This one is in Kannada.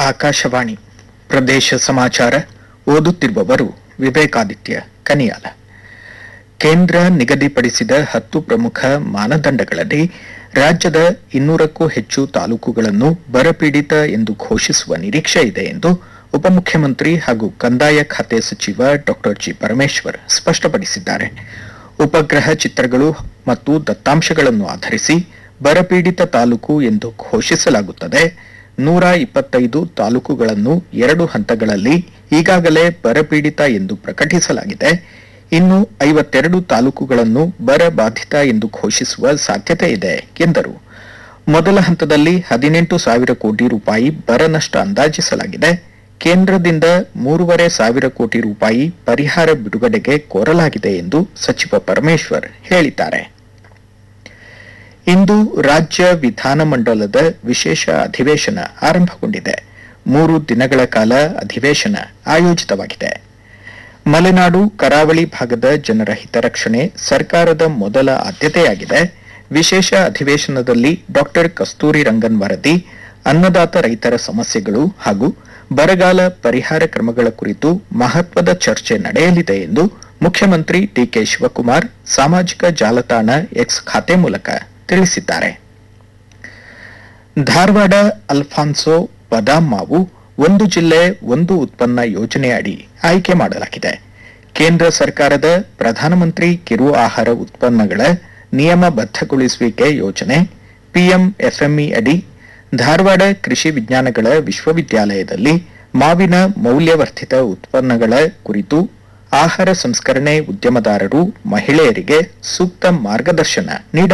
ಆಕಾಶವಾಣಿ ಪ್ರದೇಶ ಸಮಾಚಾರ ಓದುತ್ತಿರುವವರು ವಿವೇಕಾದಿತ್ಯ ಕನಿಯಾಲ ಕೇಂದ್ರ ನಿಗದಿಪಡಿಸಿದ ಹತ್ತು ಪ್ರಮುಖ ಮಾನದಂಡಗಳಲ್ಲಿ ರಾಜ್ಯದ ಇನ್ನೂರಕ್ಕೂ ಹೆಚ್ಚು ತಾಲೂಕುಗಳನ್ನು ಬರಪೀಡಿತ ಎಂದು ಘೋಷಿಸುವ ನಿರೀಕ್ಷೆ ಇದೆ ಎಂದು ಉಪಮುಖ್ಯಮಂತ್ರಿ ಹಾಗೂ ಕಂದಾಯ ಖಾತೆ ಸಚಿವ ಡಾ ಜಿ ಪರಮೇಶ್ವರ್ ಸ್ಪಷ್ಟಪಡಿಸಿದ್ದಾರೆ ಉಪಗ್ರಹ ಚಿತ್ರಗಳು ಮತ್ತು ದತ್ತಾಂಶಗಳನ್ನು ಆಧರಿಸಿ ಬರಪೀಡಿತ ತಾಲೂಕು ಎಂದು ಘೋಷಿಸಲಾಗುತ್ತದೆ ನೂರ ಇಪ್ಪತ್ತೈದು ತಾಲೂಕುಗಳನ್ನು ಎರಡು ಹಂತಗಳಲ್ಲಿ ಈಗಾಗಲೇ ಬರಪೀಡಿತ ಎಂದು ಪ್ರಕಟಿಸಲಾಗಿದೆ ಇನ್ನು ಐವತ್ತೆರಡು ತಾಲೂಕುಗಳನ್ನು ಬರ ಬಾಧಿತ ಎಂದು ಘೋಷಿಸುವ ಸಾಧ್ಯತೆ ಇದೆ ಎಂದರು ಮೊದಲ ಹಂತದಲ್ಲಿ ಹದಿನೆಂಟು ಸಾವಿರ ಕೋಟಿ ರೂಪಾಯಿ ಬರ ನಷ್ಟ ಅಂದಾಜಿಸಲಾಗಿದೆ ಕೇಂದ್ರದಿಂದ ಮೂರುವರೆ ಸಾವಿರ ಕೋಟಿ ರೂಪಾಯಿ ಪರಿಹಾರ ಬಿಡುಗಡೆಗೆ ಕೋರಲಾಗಿದೆ ಎಂದು ಸಚಿವ ಪರಮೇಶ್ವರ್ ಹೇಳಿದ್ದಾರೆ ಇಂದು ರಾಜ್ಯ ವಿಧಾನಮಂಡಲದ ವಿಶೇಷ ಅಧಿವೇಶನ ಆರಂಭಗೊಂಡಿದೆ ಮೂರು ದಿನಗಳ ಕಾಲ ಅಧಿವೇಶನ ಆಯೋಜಿತವಾಗಿದೆ ಮಲೆನಾಡು ಕರಾವಳಿ ಭಾಗದ ಜನರ ಹಿತರಕ್ಷಣೆ ಸರ್ಕಾರದ ಮೊದಲ ಆದ್ಯತೆಯಾಗಿದೆ ವಿಶೇಷ ಅಧಿವೇಶನದಲ್ಲಿ ಡಾಕ್ಟರ್ ಕಸ್ತೂರಿ ರಂಗನ್ ವರದಿ ಅನ್ನದಾತ ರೈತರ ಸಮಸ್ಯೆಗಳು ಹಾಗೂ ಬರಗಾಲ ಪರಿಹಾರ ಕ್ರಮಗಳ ಕುರಿತು ಮಹತ್ವದ ಚರ್ಚೆ ನಡೆಯಲಿದೆ ಎಂದು ಮುಖ್ಯಮಂತ್ರಿ ಡಿಕೆ ಶಿವಕುಮಾರ್ ಸಾಮಾಜಿಕ ಜಾಲತಾಣ ಎಕ್ಸ್ ಖಾತೆ ಮೂಲಕ ತಿಳಿಸಿದ್ದಾರೆ ಧಾರವಾಡ ಅಲ್ಫಾನ್ಸೋ ಬದಾಮ್ ಮಾವು ಒಂದು ಜಿಲ್ಲೆ ಒಂದು ಉತ್ಪನ್ನ ಯೋಜನೆ ಅಡಿ ಆಯ್ಕೆ ಮಾಡಲಾಗಿದೆ ಕೇಂದ್ರ ಸರ್ಕಾರದ ಪ್ರಧಾನಮಂತ್ರಿ ಕಿರು ಆಹಾರ ಉತ್ಪನ್ನಗಳ ನಿಯಮಬದ್ಧಗೊಳಿಸುವಿಕೆ ಯೋಜನೆ ಪಿಎಂಎಫ್ಎಂಇ ಅಡಿ ಧಾರವಾಡ ಕೃಷಿ ವಿಜ್ಞಾನಗಳ ವಿಶ್ವವಿದ್ಯಾಲಯದಲ್ಲಿ ಮಾವಿನ ಮೌಲ್ಯವರ್ಧಿತ ಉತ್ಪನ್ನಗಳ ಕುರಿತು ಆಹಾರ ಸಂಸ್ಕರಣೆ ಉದ್ಯಮದಾರರು ಮಹಿಳೆಯರಿಗೆ ಸೂಕ್ತ ಮಾರ್ಗದರ್ಶನ ನೀಡಲಾಗಿದೆ